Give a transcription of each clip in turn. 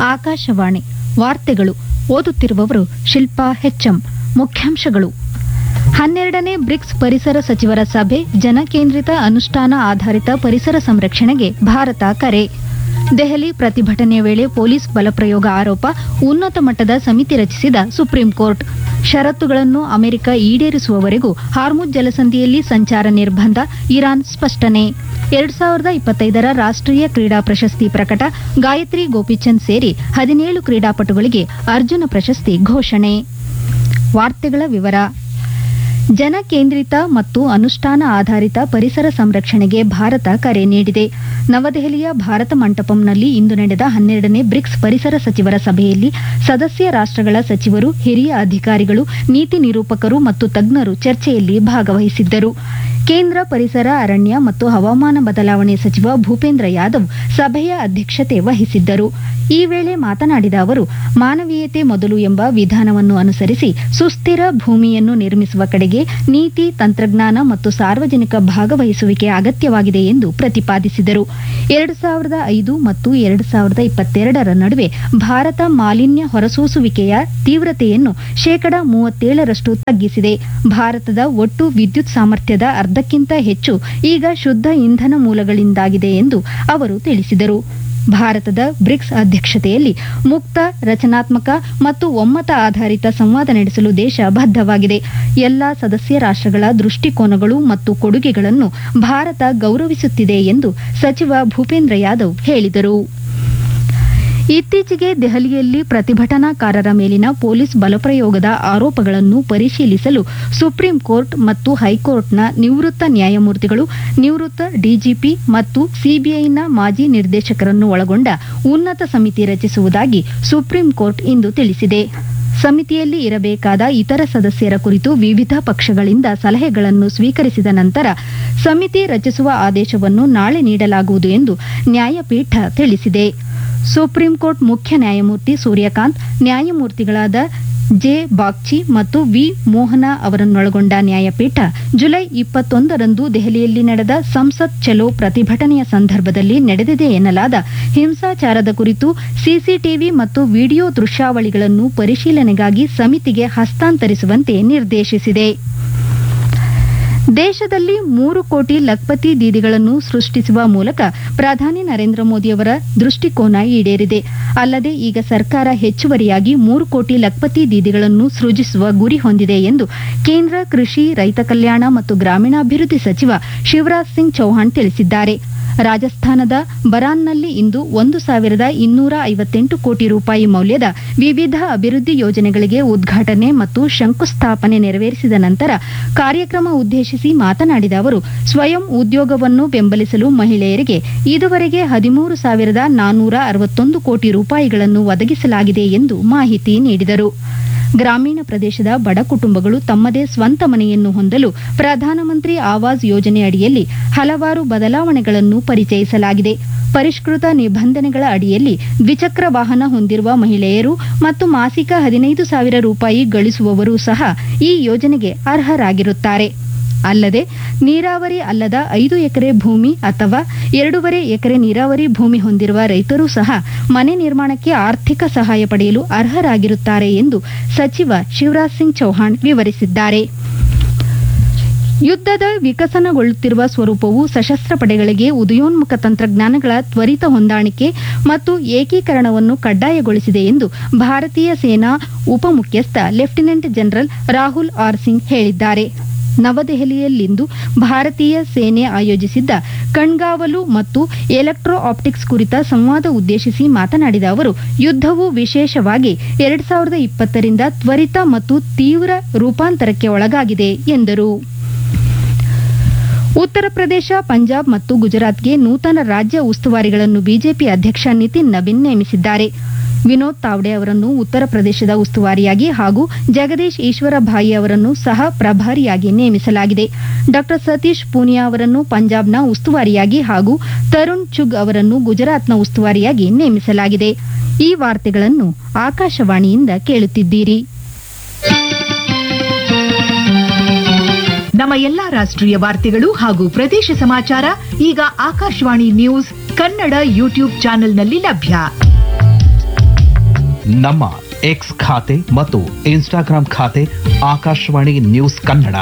ಆಕಾಶವಾಣಿ ವಾರ್ತೆಗಳು ಓದುತ್ತಿರುವವರು ಶಿಲ್ಪಾ ಹೆಚ್ಎಂ ಮುಖ್ಯಾಂಶಗಳು ಹನ್ನೆರಡನೇ ಬ್ರಿಕ್ಸ್ ಪರಿಸರ ಸಚಿವರ ಸಭೆ ಜನಕೇಂದ್ರಿತ ಅನುಷ್ಠಾನ ಆಧಾರಿತ ಪರಿಸರ ಸಂರಕ್ಷಣೆಗೆ ಭಾರತ ಕರೆ ದೆಹಲಿ ಪ್ರತಿಭಟನೆ ವೇಳೆ ಪೊಲೀಸ್ ಬಲಪ್ರಯೋಗ ಆರೋಪ ಉನ್ನತ ಮಟ್ಟದ ಸಮಿತಿ ರಚಿಸಿದ ಸುಪ್ರೀಂ ಕೋರ್ಟ್ ಷರತ್ತುಗಳನ್ನು ಅಮೆರಿಕ ಈಡೇರಿಸುವವರೆಗೂ ಹಾರ್ಮುಜ್ ಜಲಸಂಧಿಯಲ್ಲಿ ಸಂಚಾರ ನಿರ್ಬಂಧ ಇರಾನ್ ಸ್ಪಷ್ಟನೆ ಎರಡ್ ಸಾವಿರದ ಇಪ್ಪತ್ತೈದರ ರಾಷ್ಟ್ರೀಯ ಕ್ರೀಡಾ ಪ್ರಶಸ್ತಿ ಪ್ರಕಟ ಗಾಯತ್ರಿ ಗೋಪಿಚಂದ್ ಸೇರಿ ಹದಿನೇಳು ಕ್ರೀಡಾಪಟುಗಳಿಗೆ ಅರ್ಜುನ ಪ್ರಶಸ್ತಿ ಘೋಷಣೆ ವಾರ್ತೆಗಳ ವಿವರ ಜನಕೇಂದ್ರಿತ ಮತ್ತು ಅನುಷ್ಠಾನ ಆಧಾರಿತ ಪರಿಸರ ಸಂರಕ್ಷಣೆಗೆ ಭಾರತ ಕರೆ ನೀಡಿದೆ ನವದೆಹಲಿಯ ಭಾರತ ಮಂಟಪಂನಲ್ಲಿ ಇಂದು ನಡೆದ ಹನ್ನೆರಡನೇ ಬ್ರಿಕ್ಸ್ ಪರಿಸರ ಸಚಿವರ ಸಭೆಯಲ್ಲಿ ಸದಸ್ಯ ರಾಷ್ಟ್ರಗಳ ಸಚಿವರು ಹಿರಿಯ ಅಧಿಕಾರಿಗಳು ನೀತಿ ನಿರೂಪಕರು ಮತ್ತು ತಜ್ಞರು ಚರ್ಚೆಯಲ್ಲಿ ಭಾಗವಹಿಸಿದ್ದರು ಕೇಂದ್ರ ಪರಿಸರ ಅರಣ್ಯ ಮತ್ತು ಹವಾಮಾನ ಬದಲಾವಣೆ ಸಚಿವ ಭೂಪೇಂದ್ರ ಯಾದವ್ ಸಭೆಯ ಅಧ್ಯಕ್ಷತೆ ವಹಿಸಿದ್ದರು ಈ ವೇಳೆ ಮಾತನಾಡಿದ ಅವರು ಮಾನವೀಯತೆ ಮೊದಲು ಎಂಬ ವಿಧಾನವನ್ನು ಅನುಸರಿಸಿ ಸುಸ್ಥಿರ ಭೂಮಿಯನ್ನು ನಿರ್ಮಿಸುವ ಕಡೆಗೆ ನೀತಿ ತಂತ್ರಜ್ಞಾನ ಮತ್ತು ಸಾರ್ವಜನಿಕ ಭಾಗವಹಿಸುವಿಕೆ ಅಗತ್ಯವಾಗಿದೆ ಎಂದು ಪ್ರತಿಪಾದಿಸಿದರು ಎರಡು ಸಾವಿರದ ಐದು ಮತ್ತು ಎರಡು ಸಾವಿರದ ಇಪ್ಪತ್ತೆರಡರ ನಡುವೆ ಭಾರತ ಮಾಲಿನ್ಯ ಹೊರಸೂಸುವಿಕೆಯ ತೀವ್ರತೆಯನ್ನು ಶೇಕಡ ಮೂವತ್ತೇಳರಷ್ಟು ತಗ್ಗಿಸಿದೆ ಭಾರತದ ಒಟ್ಟು ವಿದ್ಯುತ್ ಸಾಮರ್ಥ್ಯದ ಅರ್ಧಕ್ಕಿಂತ ಹೆಚ್ಚು ಈಗ ಶುದ್ಧ ಇಂಧನ ಮೂಲಗಳಿಂದಾಗಿದೆ ಎಂದು ಅವರು ತಿಳಿಸಿದರು ಭಾರತದ ಬ್ರಿಕ್ಸ್ ಅಧ್ಯಕ್ಷತೆಯಲ್ಲಿ ಮುಕ್ತ ರಚನಾತ್ಮಕ ಮತ್ತು ಒಮ್ಮತ ಆಧಾರಿತ ಸಂವಾದ ನಡೆಸಲು ದೇಶ ಬದ್ಧವಾಗಿದೆ ಎಲ್ಲಾ ಸದಸ್ಯ ರಾಷ್ಟ್ರಗಳ ದೃಷ್ಟಿಕೋನಗಳು ಮತ್ತು ಕೊಡುಗೆಗಳನ್ನು ಭಾರತ ಗೌರವಿಸುತ್ತಿದೆ ಎಂದು ಸಚಿವ ಭೂಪೇಂದ್ರ ಯಾದವ್ ಹೇಳಿದರು ಇತ್ತೀಚೆಗೆ ದೆಹಲಿಯಲ್ಲಿ ಪ್ರತಿಭಟನಾಕಾರರ ಮೇಲಿನ ಪೊಲೀಸ್ ಬಲಪ್ರಯೋಗದ ಆರೋಪಗಳನ್ನು ಪರಿಶೀಲಿಸಲು ಸುಪ್ರೀಂ ಕೋರ್ಟ್ ಮತ್ತು ಹೈಕೋರ್ಟ್ನ ನಿವೃತ್ತ ನ್ಯಾಯಮೂರ್ತಿಗಳು ನಿವೃತ್ತ ಡಿಜಿಪಿ ಮತ್ತು ಸಿಬಿಐನ ಮಾಜಿ ನಿರ್ದೇಶಕರನ್ನು ಒಳಗೊಂಡ ಉನ್ನತ ಸಮಿತಿ ರಚಿಸುವುದಾಗಿ ಸುಪ್ರೀಂ ಕೋರ್ಟ್ ಇಂದು ತಿಳಿಸಿದೆ ಸಮಿತಿಯಲ್ಲಿ ಇರಬೇಕಾದ ಇತರ ಸದಸ್ಯರ ಕುರಿತು ವಿವಿಧ ಪಕ್ಷಗಳಿಂದ ಸಲಹೆಗಳನ್ನು ಸ್ವೀಕರಿಸಿದ ನಂತರ ಸಮಿತಿ ರಚಿಸುವ ಆದೇಶವನ್ನು ನಾಳೆ ನೀಡಲಾಗುವುದು ಎಂದು ನ್ಯಾಯಪೀಠ ತಿಳಿಸಿದೆ ಸುಪ್ರೀಂ ಕೋರ್ಟ್ ಮುಖ್ಯ ನ್ಯಾಯಮೂರ್ತಿ ಸೂರ್ಯಕಾಂತ್ ನ್ಯಾಯಮೂರ್ತಿಗಳಾದ ಜೆ ಬಾಗ್ಚಿ ಮತ್ತು ವಿ ಮೋಹನ ಅವರನ್ನೊಳಗೊಂಡ ನ್ಯಾಯಪೀಠ ಜುಲೈ ಇಪ್ಪತ್ತೊಂದರಂದು ದೆಹಲಿಯಲ್ಲಿ ನಡೆದ ಸಂಸತ್ ಚಲೋ ಪ್ರತಿಭಟನೆಯ ಸಂದರ್ಭದಲ್ಲಿ ನಡೆದಿದೆ ಎನ್ನಲಾದ ಹಿಂಸಾಚಾರದ ಕುರಿತು ಸಿಸಿಟಿವಿ ಮತ್ತು ವಿಡಿಯೋ ದೃಶ್ಯಾವಳಿಗಳನ್ನು ಪರಿಶೀಲನೆಗಾಗಿ ಸಮಿತಿಗೆ ಹಸ್ತಾಂತರಿಸುವಂತೆ ನಿರ್ದೇಶಿಸಿದೆ ದೇಶದಲ್ಲಿ ಮೂರು ಕೋಟಿ ಲಖ್ಪತಿ ದೀದಿಗಳನ್ನು ಸೃಷ್ಟಿಸುವ ಮೂಲಕ ಪ್ರಧಾನಿ ನರೇಂದ್ರ ಮೋದಿಯವರ ದೃಷ್ಟಿಕೋನ ಈಡೇರಿದೆ ಅಲ್ಲದೆ ಈಗ ಸರ್ಕಾರ ಹೆಚ್ಚುವರಿಯಾಗಿ ಮೂರು ಕೋಟಿ ಲಖ್ಪತಿ ದೀದಿಗಳನ್ನು ಸೃಜಿಸುವ ಗುರಿ ಹೊಂದಿದೆ ಎಂದು ಕೇಂದ್ರ ಕೃಷಿ ರೈತ ಕಲ್ಯಾಣ ಮತ್ತು ಗ್ರಾಮೀಣಾಭಿವೃದ್ಧಿ ಸಚಿವ ಶಿವರಾಜ್ ಸಿಂಗ್ ಚೌಹಾಣ್ ತಿಳಿಸಿದ್ದಾರೆ ರಾಜಸ್ಥಾನದ ಬರಾನ್ನಲ್ಲಿ ಇಂದು ಒಂದು ಸಾವಿರದ ಇನ್ನೂರ ಐವತ್ತೆಂಟು ಕೋಟಿ ರೂಪಾಯಿ ಮೌಲ್ಯದ ವಿವಿಧ ಅಭಿವೃದ್ಧಿ ಯೋಜನೆಗಳಿಗೆ ಉದ್ಘಾಟನೆ ಮತ್ತು ಶಂಕುಸ್ಥಾಪನೆ ನೆರವೇರಿಸಿದ ನಂತರ ಕಾರ್ಯಕ್ರಮ ಉದ್ದೇಶಿಸಿ ಮಾತನಾಡಿದ ಅವರು ಸ್ವಯಂ ಉದ್ಯೋಗವನ್ನು ಬೆಂಬಲಿಸಲು ಮಹಿಳೆಯರಿಗೆ ಇದುವರೆಗೆ ಹದಿಮೂರು ಸಾವಿರದ ನಾನ್ನೂರ ಅರವತ್ತೊಂದು ಕೋಟಿ ರೂಪಾಯಿಗಳನ್ನು ಒದಗಿಸಲಾಗಿದೆ ಎಂದು ಮಾಹಿತಿ ನೀಡಿದರು ಗ್ರಾಮೀಣ ಪ್ರದೇಶದ ಬಡ ಕುಟುಂಬಗಳು ತಮ್ಮದೇ ಸ್ವಂತ ಮನೆಯನ್ನು ಹೊಂದಲು ಪ್ರಧಾನಮಂತ್ರಿ ಆವಾಸ್ ಯೋಜನೆ ಅಡಿಯಲ್ಲಿ ಹಲವಾರು ಬದಲಾವಣೆಗಳನ್ನು ಪರಿಚಯಿಸಲಾಗಿದೆ ಪರಿಷ್ಕೃತ ನಿಬಂಧನೆಗಳ ಅಡಿಯಲ್ಲಿ ದ್ವಿಚಕ್ರ ವಾಹನ ಹೊಂದಿರುವ ಮಹಿಳೆಯರು ಮತ್ತು ಮಾಸಿಕ ಹದಿನೈದು ಸಾವಿರ ರೂಪಾಯಿ ಗಳಿಸುವವರು ಸಹ ಈ ಯೋಜನೆಗೆ ಅರ್ಹರಾಗಿರುತ್ತಾರೆ ಅಲ್ಲದೆ ನೀರಾವರಿ ಅಲ್ಲದ ಐದು ಎಕರೆ ಭೂಮಿ ಅಥವಾ ಎರಡೂವರೆ ಎಕರೆ ನೀರಾವರಿ ಭೂಮಿ ಹೊಂದಿರುವ ರೈತರೂ ಸಹ ಮನೆ ನಿರ್ಮಾಣಕ್ಕೆ ಆರ್ಥಿಕ ಸಹಾಯ ಪಡೆಯಲು ಅರ್ಹರಾಗಿರುತ್ತಾರೆ ಎಂದು ಸಚಿವ ಶಿವರಾಜ್ ಸಿಂಗ್ ಚೌಹಾಣ್ ವಿವರಿಸಿದ್ದಾರೆ ಯುದ್ಧದ ವಿಕಸನಗೊಳ್ಳುತ್ತಿರುವ ಸ್ವರೂಪವು ಸಶಸ್ತ್ರ ಪಡೆಗಳಿಗೆ ಉದಯೋನ್ಮುಖ ತಂತ್ರಜ್ಞಾನಗಳ ತ್ವರಿತ ಹೊಂದಾಣಿಕೆ ಮತ್ತು ಏಕೀಕರಣವನ್ನು ಕಡ್ಡಾಯಗೊಳಿಸಿದೆ ಎಂದು ಭಾರತೀಯ ಸೇನಾ ಉಪಮುಖ್ಯಸ್ಥ lieutenant general Rahul R Singh ಹೇಳಿದ್ದಾರೆ ನವದೆಹಲಿಯಲ್ಲಿಂದು ಭಾರತೀಯ ಸೇನೆ ಆಯೋಜಿಸಿದ್ದ ಕಣ್ಗಾವಲು ಮತ್ತು ಎಲೆಕ್ಟ್ರೋ ಆಪ್ಟಿಕ್ಸ್ ಕುರಿತ ಸಂವಾದ ಉದ್ದೇಶಿಸಿ ಮಾತನಾಡಿದ ಅವರು ಯುದ್ಧವು ವಿಶೇಷವಾಗಿ ಎರಡ್ ಸಾವಿರದ ಇಪ್ಪತ್ತರಿಂದ ತ್ವರಿತ ಮತ್ತು ತೀವ್ರ ರೂಪಾಂತರಕ್ಕೆ ಒಳಗಾಗಿದೆ ಎಂದರು ಉತ್ತರ ಪ್ರದೇಶ ಪಂಜಾಬ್ ಮತ್ತು ಗುಜರಾತ್ಗೆ ನೂತನ ರಾಜ್ಯ ಉಸ್ತುವಾರಿಗಳನ್ನು ಬಿಜೆಪಿ ಅಧ್ಯಕ್ಷ ನಿತಿನ್ ನಬೀನ್ ನೇಮಿಸಿದ್ದಾರೆ ವಿನೋದ್ ತಾವ್ಡೆ ಅವರನ್ನು ಉತ್ತರ ಪ್ರದೇಶದ ಉಸ್ತುವಾರಿಯಾಗಿ ಹಾಗೂ ಜಗದೀಶ್ ಈಶ್ವರ ಭಾಯಿ ಅವರನ್ನು ಸಹ ಪ್ರಭಾರಿಯಾಗಿ ನೇಮಿಸಲಾಗಿದೆ ಡಾ ಸತೀಶ್ ಪೂನಿಯಾ ಅವರನ್ನು ಪಂಜಾಬ್ನ ಉಸ್ತುವಾರಿಯಾಗಿ ಹಾಗೂ ತರುಣ್ ಚುಗ್ ಅವರನ್ನು ಗುಜರಾತ್ನ ಉಸ್ತುವಾರಿಯಾಗಿ ನೇಮಿಸಲಾಗಿದೆ ಈ ವಾರ್ತೆಗಳನ್ನು ಆಕಾಶವಾಣಿಯಿಂದ ಕೇಳುತ್ತಿದ್ದೀರಿ ನಮ್ಮ ಎಲ್ಲಾ ರಾಷ್ಟ್ರೀಯ ವಾರ್ತೆಗಳು ಹಾಗೂ ಪ್ರದೇಶ ಸಮಾಚಾರ ಈಗ ಆಕಾಶವಾಣಿ ನ್ಯೂಸ್ ಕನ್ನಡ ಯೂಟ್ಯೂಬ್ ಚಾನೆಲ್ನಲ್ಲಿ ಲಭ್ಯ ನಮ್ಮ ಎಕ್ಸ್ ಖಾತೆ ಮತ್ತು ಇನ್ಸ್ಟಾಗ್ರಾಂ ಖಾತೆ ಆಕಾಶವಾಣಿ ನ್ಯೂಸ್ ಕನ್ನಡ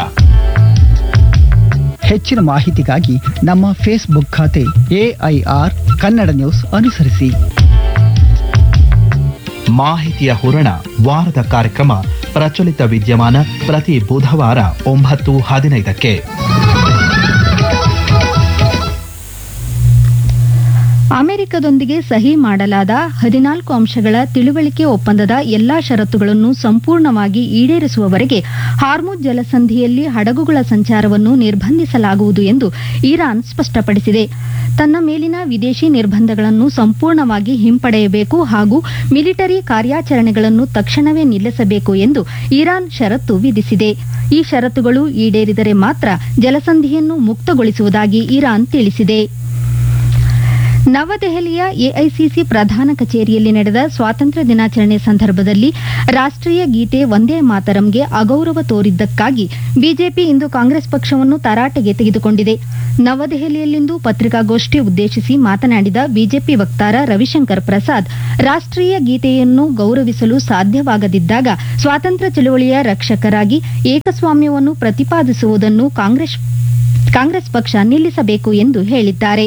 ಹೆಚ್ಚಿನ ಮಾಹಿತಿಗಾಗಿ ನಮ್ಮ ಫೇಸ್ಬುಕ್ ಖಾತೆ ಎಐಆರ್ ಕನ್ನಡ ನ್ಯೂಸ್ ಅನುಸರಿಸಿ ಮಾಹಿತಿಯ ಹೂರಣ ವಾರದ ಕಾರ್ಯಕ್ರಮ ಪ್ರಚಲಿತ ವಿದ್ಯಮಾನ ಪ್ರತಿ ಬುಧವಾರ ಒಂಬತ್ತು ಹದಿನೈದಕ್ಕೆ ಅಮೆರಿಕದೊಂದಿಗೆ ಸಹಿ ಮಾಡಲಾದ ಹದಿನಾಲ್ಕು ಅಂಶಗಳ ತಿಳುವಳಿಕೆ ಒಪ್ಪಂದದ ಎಲ್ಲಾ ಷರತ್ತುಗಳನ್ನು ಸಂಪೂರ್ಣವಾಗಿ ಈಡೇರಿಸುವವರೆಗೆ ಹಾರ್ಮುಜ್ ಜಲಸಂಧಿಯಲ್ಲಿ ಹಡಗುಗಳ ಸಂಚಾರವನ್ನು ನಿರ್ಬಂಧಿಸಲಾಗುವುದು ಎಂದು ಇರಾನ್ ಸ್ಪಷ್ಟಪಡಿಸಿದೆ ತನ್ನ ಮೇಲಿನ ವಿದೇಶಿ ನಿರ್ಬಂಧಗಳನ್ನು ಸಂಪೂರ್ಣವಾಗಿ ಹಿಂಪಡೆಯಬೇಕು ಹಾಗೂ ಮಿಲಿಟರಿ ಕಾರ್ಯಾಚರಣೆಗಳನ್ನು ತಕ್ಷಣವೇ ನಿಲ್ಲಿಸಬೇಕು ಎಂದು ಇರಾನ್ ಷರತ್ತು ವಿಧಿಸಿದೆ ಈ ಷರತ್ತುಗಳು ಈಡೇರಿದರೆ ಮಾತ್ರ ಜಲಸಂಧಿಯನ್ನು ಮುಕ್ತಗೊಳಿಸುವುದಾಗಿ ಇರಾನ್ ತಿಳಿಸಿದೆ ನವದೆಹಲಿಯ ಎಐಸಿಸಿ ಪ್ರಧಾನ ಕಚೇರಿಯಲ್ಲಿ ನಡೆದ ಸ್ವಾತಂತ್ರ್ಯ ದಿನಾಚರಣೆ ಸಂದರ್ಭದಲ್ಲಿ ರಾಷ್ಟ್ರೀಯ ಗೀತೆ ವಂದೇ ಮಾತರಂಗೆ ಅಗೌರವ ತೋರಿದ್ದಕ್ಕಾಗಿ ಬಿಜೆಪಿ ಇಂದು ಕಾಂಗ್ರೆಸ್ ಪಕ್ಷವನ್ನು ತರಾಟೆಗೆ ತೆಗೆದುಕೊಂಡಿದೆ ನವದೆಹಲಿಯಲ್ಲಿಂದು ಪತ್ರಿಕಾಗೋಷ್ಠಿ ಉದ್ದೇಶಿಸಿ ಮಾತನಾಡಿದ ಬಿಜೆಪಿ ವಕ್ತಾರ ರವಿಶಂಕರ್ ಪ್ರಸಾದ್ ರಾಷ್ಟ್ರೀಯ ಗೀತೆಯನ್ನು ಗೌರವಿಸಲು ಸಾಧ್ಯವಾಗದಿದ್ದಾಗ ಸ್ವಾತಂತ್ರ್ಯ ಚಳವಳಿಯ ರಕ್ಷಕರಾಗಿ ಏಕಸ್ವಾಮ್ಯವನ್ನು ಪ್ರತಿಪಾದಿಸುವುದನ್ನು ಕಾಂಗ್ರೆಸ್ ಕಾಂಗ್ರೆಸ್ ಪಕ್ಷ ನಿಲ್ಲಿಸಬೇಕು ಎಂದು ಹೇಳಿದ್ದಾರೆ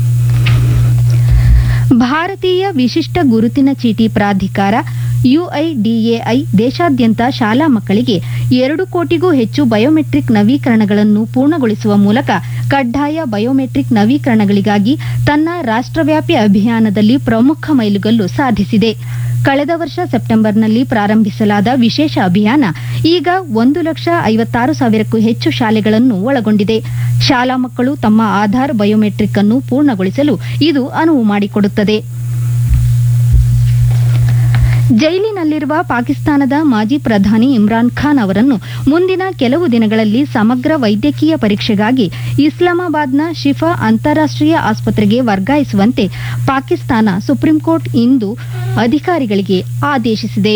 ಭಾರತೀಯ ವಿಶಿಷ್ಟ ಗುರುತಿನ ಚೀಟಿ ಪ್ರಾಧಿಕಾರ ಯುಐಡಿಎಐ ದೇಶಾದ್ಯಂತ ಶಾಲಾ ಮಕ್ಕಳಿಗೆ ಎರಡು ಕೋಟಿಗೂ ಹೆಚ್ಚು ಬಯೋಮೆಟ್ರಿಕ್ ನವೀಕರಣಗಳನ್ನು ಪೂರ್ಣಗೊಳಿಸುವ ಮೂಲಕ ಕಡ್ಡಾಯ ಬಯೋಮೆಟ್ರಿಕ್ ನವೀಕರಣಗಳಿಗಾಗಿ ತನ್ನ ರಾಷ್ಟ್ರವ್ಯಾಪಿ ಅಭಿಯಾನದಲ್ಲಿ ಪ್ರಮುಖ ಮೈಲುಗಲ್ಲು ಸಾಧಿಸಿದೆ ಕಳೆದ ವರ್ಷ ಸೆಪ್ಟೆಂಬರ್ನಲ್ಲಿ ಪ್ರಾರಂಭಿಸಲಾದ ವಿಶೇಷ ಅಭಿಯಾನ ಈಗ ಒಂದು ಲಕ್ಷ ಐವತ್ತಾರು ಸಾವಿರಕ್ಕೂ ಹೆಚ್ಚು ಶಾಲೆಗಳನ್ನು ಒಳಗೊಂಡಿದೆ ಶಾಲಾ ಮಕ್ಕಳು ತಮ್ಮ ಆಧಾರ್ ಬಯೋಮೆಟ್ರಿಕ್ ಅನ್ನು ಪೂರ್ಣಗೊಳಿಸಲು ಇದು ಅನುವು ಮಾಡಿಕೊಡುತ್ತದೆ ಜೈಲಿನಲ್ಲಿರುವ ಪಾಕಿಸ್ತಾನದ ಮಾಜಿ ಪ್ರಧಾನಿ ಇಮ್ರಾನ್ ಖಾನ್ ಅವರನ್ನು ಮುಂದಿನ ಕೆಲವು ದಿನಗಳಲ್ಲಿ ಸಮಗ್ರ ವೈದ್ಯಕೀಯ ಪರೀಕ್ಷೆಗಾಗಿ ಇಸ್ಲಾಮಾಬಾದ್ನ ಶಿಫಾ ಅಂತಾರಾಷ್ಟೀಯ ಆಸ್ಪತ್ರೆಗೆ ವರ್ಗಾಯಿಸುವಂತೆ ಪಾಕಿಸ್ತಾನ ಸುಪ್ರೀಂಕೋರ್ಟ್ ಇಂದು ಅಧಿಕಾರಿಗಳಿಗೆ ಆದೇಶಿಸಿದೆ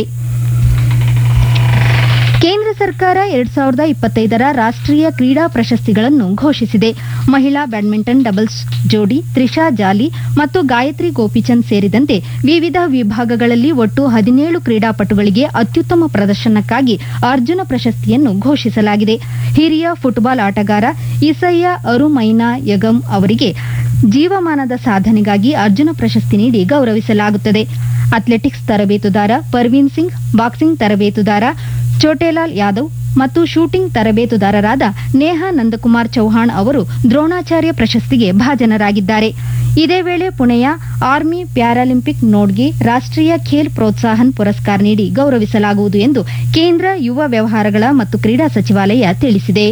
ಕೇಂದ್ರ ಸರ್ಕಾರ ಎರಡ್ ಸಾವಿರದ ಇಪ್ಪತ್ತೈದರ ರಾಷ್ಟ್ರೀಯ ಕ್ರೀಡಾ ಪ್ರಶಸ್ತಿಗಳನ್ನು ಘೋಷಿಸಿದೆ ಮಹಿಳಾ ಬ್ಯಾಡ್ಮಿಂಟನ್ ಡಬಲ್ಸ್ ಜೋಡಿ ತ್ರಿಷಾ ಜಾಲಿ ಮತ್ತು ಗಾಯತ್ರಿ ಗೋಪಿಚಂದ್ ಸೇರಿದಂತೆ ವಿವಿಧ ವಿಭಾಗಗಳಲ್ಲಿ ಒಟ್ಟು ಹದಿನೇಳು ಕ್ರೀಡಾಪಟುಗಳಿಗೆ ಅತ್ಯುತ್ತಮ ಪ್ರದರ್ಶನಕ್ಕಾಗಿ ಅರ್ಜುನ ಪ್ರಶಸ್ತಿಯನ್ನು ಘೋಷಿಸಲಾಗಿದೆ ಹಿರಿಯ ಫುಟ್ಬಾಲ್ ಆಟಗಾರ ಇಸಯ್ಯ ಅರುಮೈನಾ ಯಗಂ ಅವರಿಗೆ ಜೀವಮಾನದ ಸಾಧನೆಗಾಗಿ ಅರ್ಜುನ ಪ್ರಶಸ್ತಿ ನೀಡಿ ಗೌರವಿಸಲಾಗುತ್ತದೆ ಅಥ್ಲೆಟಿಕ್ಸ್ ತರಬೇತುದಾರ ಪರ್ವೀನ್ ಸಿಂಗ್ ಬಾಕ್ಸಿಂಗ್ ತರಬೇತುದಾರ ಚೋಟೇಲಾಲ್ ಯಾದವ್ ಮತ್ತು ಶೂಟಿಂಗ್ ತರಬೇತುದಾರರಾದ ನೇಹಾ ನಂದಕುಮಾರ್ ಚೌಹಾಣ್ ಅವರು ದ್ರೋಣಾಚಾರ್ಯ ಪ್ರಶಸ್ತಿಗೆ ಭಾಜನರಾಗಿದ್ದಾರೆ ಇದೇ ವೇಳೆ ಪುಣೆಯ ಆರ್ಮಿ ಪ್ಯಾರಾಲಿಂಪಿಕ್ ನೋಡ್ಗೆ ರಾಷ್ಟ್ರೀಯ ಖೇಲ್ ಪ್ರೋತ್ಸಾಹನ್ ಪುರಸ್ಕಾರ ನೀಡಿ ಗೌರವಿಸಲಾಗುವುದು ಎಂದು ಕೇಂದ್ರ ಯುವ ವ್ಯವಹಾರಗಳ ಮತ್ತು ಕ್ರೀಡಾ ಸಚಿವಾಲಯ ತಿಳಿಸಿದೆ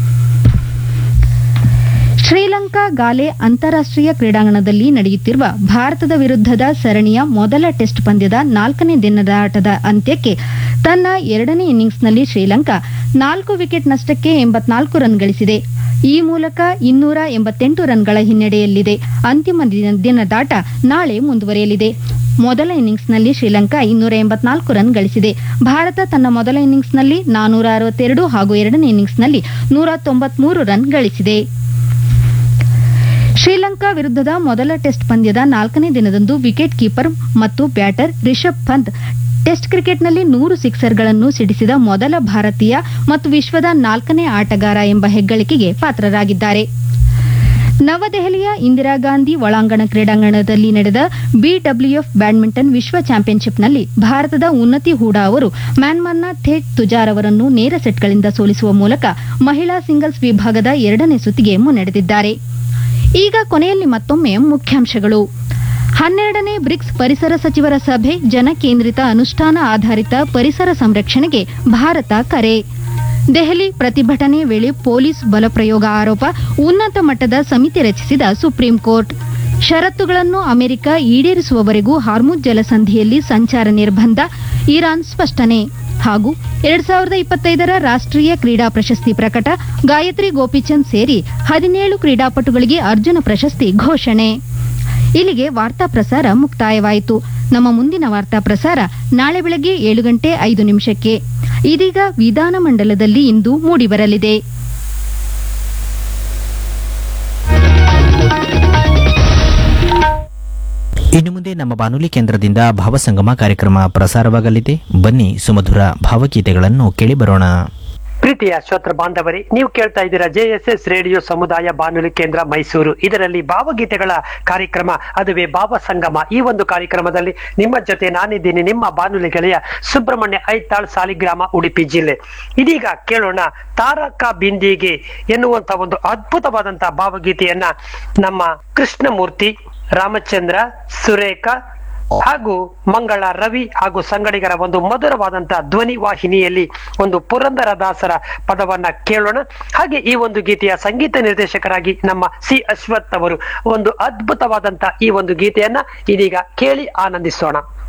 ಶ್ರೀಲಂಕಾ ಗಾಲೆ ಅಂತಾರಾಷ್ಟೀಯ ಕ್ರೀಡಾಂಗಣದಲ್ಲಿ ನಡೆಯುತ್ತಿರುವ ಭಾರತದ ವಿರುದ್ಧದ ಸರಣಿಯ ಮೊದಲ ಟೆಸ್ಟ್ ಪಂದ್ಯದ ನಾಲ್ಕನೇ ದಿನದಾಟದ ಅಂತ್ಯಕ್ಕೆ ತನ್ನ ಎರಡನೇ ಇನ್ನಿಂಗ್ಸ್ನಲ್ಲಿ ಶ್ರೀಲಂಕಾ ನಾಲ್ಕು ವಿಕೆಟ್ ನಷ್ಟಕ್ಕೆ ಎಂಬತ್ನಾಲ್ಕು ರನ್ ಗಳಿಸಿದೆ ಈ ಮೂಲಕ ಇನ್ನೂರ ಎಂಬತ್ತೆಂಟು ರನ್ಗಳ ಹಿನ್ನಡೆಯಲ್ಲಿದೆ ಅಂತಿಮ ದಿನ- ದಿನದಾಟ ನಾಳೆ ಮುಂದುವರಿಯಲಿದೆ ಮೊದಲ ಇನ್ನಿಂಗ್ಸ್ನಲ್ಲಿ ಶ್ರೀಲಂಕಾ ಇನ್ನೂರ ಎಂಬತ್ನಾಲ್ಕು ರನ್ ಗಳಿಸಿದೆ ಭಾರತ ತನ್ನ ಮೊದಲ ಇನ್ನಿಂಗ್ಸ್ನಲ್ಲಿ ನಾನೂರ ಅರವತ್ತೆರಡು ಹಾಗೂ ಎರಡನೇ ಇನ್ನಿಂಗ್ಸ್ನಲ್ಲಿ ನೂರ ತೊಂಬತ್ಮೂರು ರನ್ ಗಳಿಸಿದೆ ಶ್ರೀಲಂಕಾ ವಿರುದ್ಧದ ಮೊದಲ ಟೆಸ್ಟ್ ಪಂದ್ಯದ ನಾಲ್ಕನೇ ದಿನದಂದು ವಿಕೆಟ್ ಕೀಪರ್ ಮತ್ತು ಬ್ಯಾಟರ್ ರಿಷಬ್ ಪಂತ್ ಟೆಸ್ಟ್ ಕ್ರಿಕೆಟ್ನಲ್ಲಿ ನೂರು ಸಿಕ್ಸರ್ಗಳನ್ನು ಸಿಡಿಸಿದ ಮೊದಲ ಭಾರತೀಯ ಮತ್ತು ವಿಶ್ವದ ನಾಲ್ಕನೇ ಆಟಗಾರ ಎಂಬ ಹೆಗ್ಗಳಿಕೆಗೆ ಪಾತ್ರರಾಗಿದ್ದಾರೆ ನವದೆಹಲಿಯ ಇಂದಿರಾ ಗಾಂಧಿ ಒಳಾಂಗಣ ಕ್ರೀಡಾಂಗಣದಲ್ಲಿ ನಡೆದ ಬಿಡಬ್ಲ್ಯೂಎಫ್ ಬ್ಯಾಡ್ಮಿಂಟನ್ ವಿಶ್ವ ಚಾಂಪಿಯನ್ಶಿಪ್ನಲ್ಲಿ ಭಾರತದ ಉನ್ನತಿ ಹೂಡಾ ಅವರು ಮ್ಯಾನ್ಮಾರ್ನ ಥೇಟ್ ತುಜಾರ್ ಅವರನ್ನು ನೇರ ಸೆಟ್ಗಳಿಂದ ಸೋಲಿಸುವ ಮೂಲಕ ಮಹಿಳಾ ಸಿಂಗಲ್ಸ್ ವಿಭಾಗದ ಎರಡನೇ ಸುತ್ತಿಗೆ ಮುನ್ನಡೆದಿದ್ದಾರೆ ಈಗ ಕೊನೆಯಲ್ಲಿ ಮತ್ತೊಮ್ಮೆ ಮುಖ್ಯಾಂಶಗಳು ಹನ್ನೆರಡನೇ ಬ್ರಿಕ್ಸ್ ಪರಿಸರ ಸಚಿವರ ಸಭೆ ಜನಕೇಂದ್ರಿತ ಅನುಷ್ಠಾನ ಆಧಾರಿತ ಪರಿಸರ ಸಂರಕ್ಷಣೆಗೆ ಭಾರತ ಕರೆ ದೆಹಲಿ ಪ್ರತಿಭಟನೆ ವೇಳೆ ಪೊಲೀಸ್ ಬಲಪ್ರಯೋಗ ಆರೋಪ ಉನ್ನತ ಮಟ್ಟದ ಸಮಿತಿ ರಚಿಸಿದ ಸುಪ್ರೀಂ ಕೋರ್ಟ್ ಷರತ್ತುಗಳನ್ನು ಅಮೆರಿಕ ಈಡೇರಿಸುವವರೆಗೂ ಹಾರ್ಮುಜ್ ಜಲಸಂಧಿಯಲ್ಲಿ ಸಂಚಾರ ನಿರ್ಬಂಧ ಇರಾನ್ ಸ್ಪಷ್ಟನೆ ಹಾಗೂ ಎರಡ್ ಸಾವಿರದ ಇಪ್ಪತ್ತೈದರ ರಾಷ್ಟ್ರೀಯ ಕ್ರೀಡಾ ಪ್ರಶಸ್ತಿ ಪ್ರಕಟ ಗಾಯತ್ರಿ ಗೋಪಿಚಂದ್ ಸೇರಿ ಹದಿನೇಳು ಕ್ರೀಡಾಪಟುಗಳಿಗೆ ಅರ್ಜುನ ಪ್ರಶಸ್ತಿ ಘೋಷಣೆ ಇಲ್ಲಿಗೆ ವಾರ್ತಾ ಪ್ರಸಾರ ಮುಕ್ತಾಯವಾಯಿತು ನಮ್ಮ ಮುಂದಿನ ವಾರ್ತಾ ಪ್ರಸಾರ ನಾಳೆ ಬೆಳಗ್ಗೆ ಏಳು ಗಂಟೆ ಐದು ನಿಮಿಷಕ್ಕೆ ಇದೀಗ ವಿಧಾನಮಂಡಲದಲ್ಲಿ ಇಂದು ಮೂಡಿಬರಲಿದೆ ಇನ್ನು ಮುಂದೆ ನಮ್ಮ ಬಾನುಲಿ ಕೇಂದ್ರದಿಂದ ಭಾವಸಂಗಮ ಕಾರ್ಯಕ್ರಮ ಪ್ರಸಾರವಾಗಲಿದೆ ಬನ್ನಿ ಸುಮಧುರ ಭಾವಗೀತೆಗಳನ್ನು ಕೇಳಿಬರೋಣ ಪ್ರೀತಿಯ ಶ್ರೋತೃ ಬಾಂಧವರೇ ನೀವು ಕೇಳ್ತಾ ಇದ್ದೀರಾ ಜೆಎಸ್ಎಸ್ ರೇಡಿಯೋ ಸಮುದಾಯ ಬಾನುಲಿ ಕೇಂದ್ರ ಮೈಸೂರು ಇದರಲ್ಲಿ ಭಾವಗೀತೆಗಳ ಕಾರ್ಯಕ್ರಮ ಅದುವೇ ಭಾವ ಸಂಗಮ ಈ ಒಂದು ಕಾರ್ಯಕ್ರಮದಲ್ಲಿ ನಿಮ್ಮ ಜೊತೆ ನಾನಿದ್ದೀನಿ ನಿಮ್ಮ ಬಾನುಲಿ ಗೆಳೆಯ ಸುಬ್ರಹ್ಮಣ್ಯ ಐತಾಳ್ ಸಾಲಿಗ್ರಾಮ ಉಡುಪಿ ಜಿಲ್ಲೆ ಇದೀಗ ಕೇಳೋಣ ತಾರಕ ಬಿಂದಿಗೆ ಎನ್ನುವಂತ ಒಂದು ಅದ್ಭುತವಾದಂತಹ ಭಾವಗೀತೆಯನ್ನ ನಮ್ಮ ಕೃಷ್ಣಮೂರ್ತಿ ರಾಮಚಂದ್ರ ಸುರೇಖ ಹಾಗೂ ಮಂಗಳ ರವಿ ಹಾಗೂ ಸಂಗಡಿಗರ ಒಂದು ಮಧುರವಾದಂತಹ ಧ್ವನಿ ವಾಹಿನಿಯಲ್ಲಿ ಒಂದು ಪುರಂದರದಾಸರ ಪದವನ್ನ ಕೇಳೋಣ ಹಾಗೆ ಈ ಒಂದು ಗೀತೆಯ ಸಂಗೀತ ನಿರ್ದೇಶಕರಾಗಿ ನಮ್ಮ ಸಿ ಅಶ್ವಥ್ ಅವರು ಒಂದು ಅದ್ಭುತವಾದಂತಹ ಈ ಒಂದು ಗೀತೆಯನ್ನ ಇದೀಗ ಕೇಳಿ ಆನಂದಿಸೋಣ